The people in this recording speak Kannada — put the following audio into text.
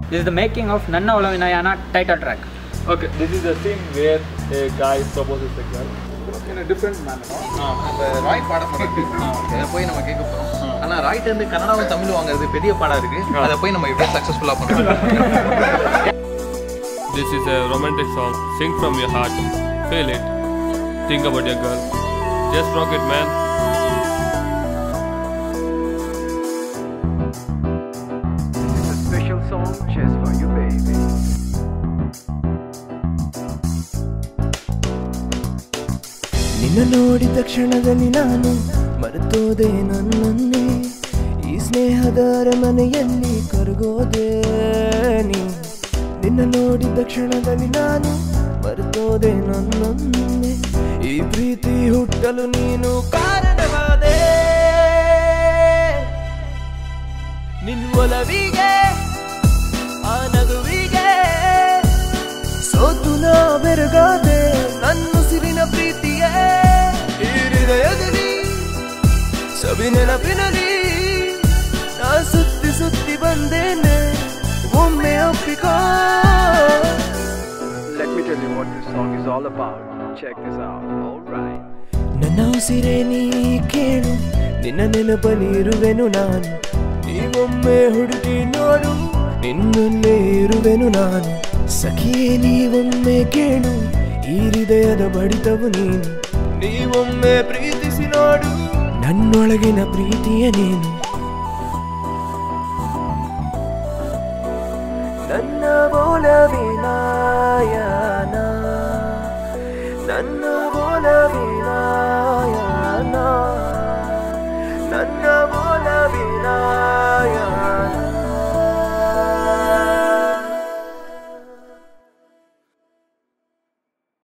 This is the making of Nanna Olavinayana title track. Okay, this is the scene where a guy proposes a girl in a different manner. அந்த ராய் பாடம் இருக்கு அதை போய் நம்ம கேட்க போறோம் ஆனா ராய்ட் இருந்து கன்னடாவும் தமிழ் வாங்குறது பெரிய பாடம் இருக்கு அதை போய் நம்ம எப்படி சக்சஸ்ஃபுல்லா பண்ணுறோம் This is a romantic song. Sing from your heart. Feel it. Think about your girl. Just rock it, man. It's a special song just for you, baby. ನಿನ್ನ ನೋಡಿದ ಕ್ಷಣದಲ್ಲಿ ನಾನು ಮರೆತೋದೆ ನನ್ನನ್ನೇ ಈ ಸ್ನೇಹದ ಅರಮನೆಯಲ್ಲಿ ಕರಗೋದೆ ನೀ ನಿನ್ನ ನೋಡಿದ ಕ್ಷಣದಲ್ಲಿ ನಾನು ಮರೆತೋದೆ ನನ್ನನ್ನೇ ಈ ಪ್ರೀತಿ ಹುಟ್ಟಲು ನೀನು ಕಾರಣವಾದೆ ನಿನ್ನೊಲವಿಗೆ ಆ ನಗುವಿಗೆ ಸೋತು ನಾ ಬೆರಗಾದೆ ನನ್ನುಸಿರಿನ ಪ್ರೀತಿಯೇ ಈ ಹೃದಯದಲ್ಲಿ ಸವಿ ನೆನಪಿನಲ್ಲಿ ನಾ ಸುತ್ತಿ ಸುತ್ತಿ ಬಂದೇನೆ ಒಮ್ಮೆ ಒಪ್ಪಿಕೋ Let me tell you what this song is all about. Check this out. Alright. ನನ್ನ ಉಸಿರೇ ನೀ ಕೇಳು ನಿನ್ನ ನೆನಪಲ್ಲಿ ಇರುವೆನು ನಾನು ನೀವೊಮ್ಮೆ ಹುಡುಕಿ ನೋಡು ನಿನ್ನಲ್ಲೇ ಇರುವೆನು ನಾನು ಸಖಿಯೇ ನೀವೊಮ್ಮೆ ಕೇಳು ಈ ಹೃದಯದ ಬಡಿತವು ನೀನು ನೀವೊಮ್ಮೆ ಪ್ರೀತಿಸಿ ನೋಡು ನನ್ನೊಳಗಿನ ಪ್ರೀತಿಯ ನೀನು